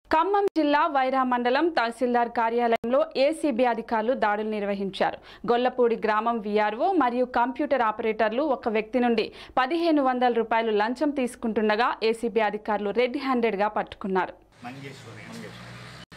ఖమ్మం జిల్లా వైరా మండలం తహసీల్దార్ కార్యాలయంలో ఏసీబీ అధికారులు దాడులు నిర్వహించారు గొల్లపూడి గ్రామం వీఆర్ఓ మరియు కంప్యూటర్ ఆపరేటర్లు ఒక వ్యక్తి నుండి పదిహేను వందల రూపాయలు లంచం తీసుకుంటుండగా ఏసీబీ అధికారులు రెడ్ హ్యాండెడ్గా పట్టుకున్నారు మంగేశ్వరి మంగేశ్వరి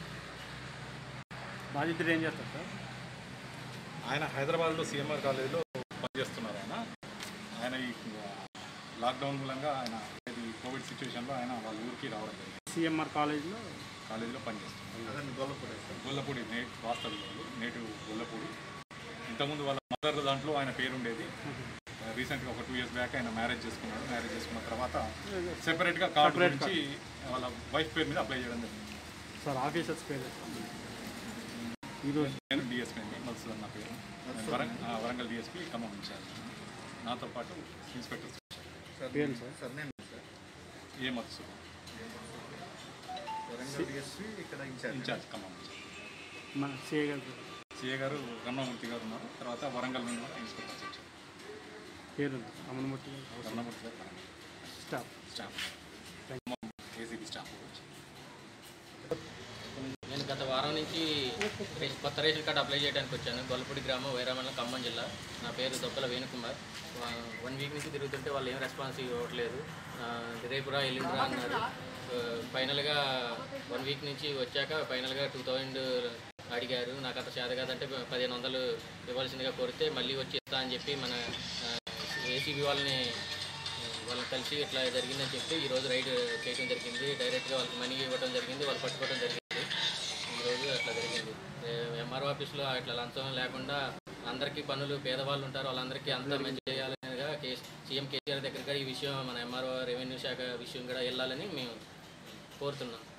బాధితుడు ఏం చేస్తారు సార్ ఆయన హైదరాబాద్లో సిఎంఆర్ కాలేజీలో పనిచేస్తున్నారు ఆయన ఆయన ఈ లాక్డౌన్ మూలంగా ఆయన ఇది కోవిడ్ సిచ్యువేషన్లో ఆయన వాళ్ళ ఊరికి రావడం జరిగింది సిఎంఆర్ కాలేజ్లో కాలేజీలో పనిచేస్తున్నారు అతను గొల్లపూడి సార్ గొల్లపూడి నే వాస్తవ్యులు నేటివ్ గొల్లపూడి ఇంతకుముందు వాళ్ళ మదర్ దాంట్లో ఆయన పేరు ఉండేది రీసెంట్గా ఒక టూ ఇయర్స్ బ్యాక్ ఆయన మ్యారేజ్ చేసుకున్నాడు మ్యారేజ్ చేసుకున్న తర్వాత సెపరేట్గా కార్డు Separate గురించి వాళ్ళ వైఫ్ పేరు మీద అప్లై చేయడం జరిగింది సార్ ఆఫీసర్స్ పేరు ఈరోజు నేను డిఎస్పీ అండి మధుసూదన్ నా పేరు వరంగల్ వరంగల్ డిఎస్పీ ఖమ్మం ఇన్ఛార్జ్ నాతో పాటు ఇన్స్పెక్టర్ సార్ పేరు సార్? సార్ నేను సార్ ఏ మధుసూదన్ వరంగల్ డిఎస్పీ ఇక్కడ ఇన్ఛార్జ్ ఇన్ఛార్జ్ ఖమ్మం మన సిఏ గారు సిఏ గారు రమణమూర్తి గారు ఉన్నారు తర్వాత వరంగల్ నుండి కూడా ఇన్స్పెక్టర్స్ వచ్చారు పేరు ఉంది అమనమూర్తి గారు రమణమూర్తి గారు స్టాఫ్ స్టాఫ్ ఏసీబీ స్టాఫ్ వచ్చి నేను గత వారం నుంచి రేషన్- కొత్త రేషన్ కార్డు అప్లై చేయడానికి వచ్చాను గొల్లపూడి గ్రామం వైరామండలం ఖమ్మం జిల్లా నా పేరు దొక్కల వేణుకుమార్ వా- వన్ వీక్ నుంచి తిరుగుతుంటే వాళ్ళు ఏం రెస్పాన్స్ ఇవ్వట్లేదు ఆ, రేపురా ఎల్లుండిరా అన్నారు ఆ, ఫైనల్గా వన్ వీక్ నుంచి వచ్చాక ఫైనల్గా టూ థౌజండ్ అడిగారు నాకు అంత చేత కాదంటే పదిహేను వందలు ఇవ్వాల్సిందిగా కోరితే మళ్ళీ వచ్చి ఇస్తా అని చెప్పి మన ఏసీబీ వాళ్ళని వాళ్ళని కలిసి ఇట్లా జరిగిందని చెప్పి ఈరోజు రైడ్ చేయడం జరిగింది డైరెక్ట్గా వాళ్ళకి మనీ ఇవ్వడం జరిగింది వాళ్ళు పట్టుకోవడం జరిగింది ఈరోజు అట్లా జరిగింది ఎంఆర్ఓ ఆఫీస్లో అట్లా లంచం లేకుండా అందరికీ పనులు పేదవాళ్ళు ఉంటారు వాళ్ళందరికీ అంతా మంచి చేయాలనేగా కేస్ సీఎం కేసీఆర్ దగ్గర కూడా ఈ విషయం మన ఎంఆర్ఓ రెవెన్యూ శాఖ విషయం కూడా వెళ్ళాలని మేము కోరుతున్నాం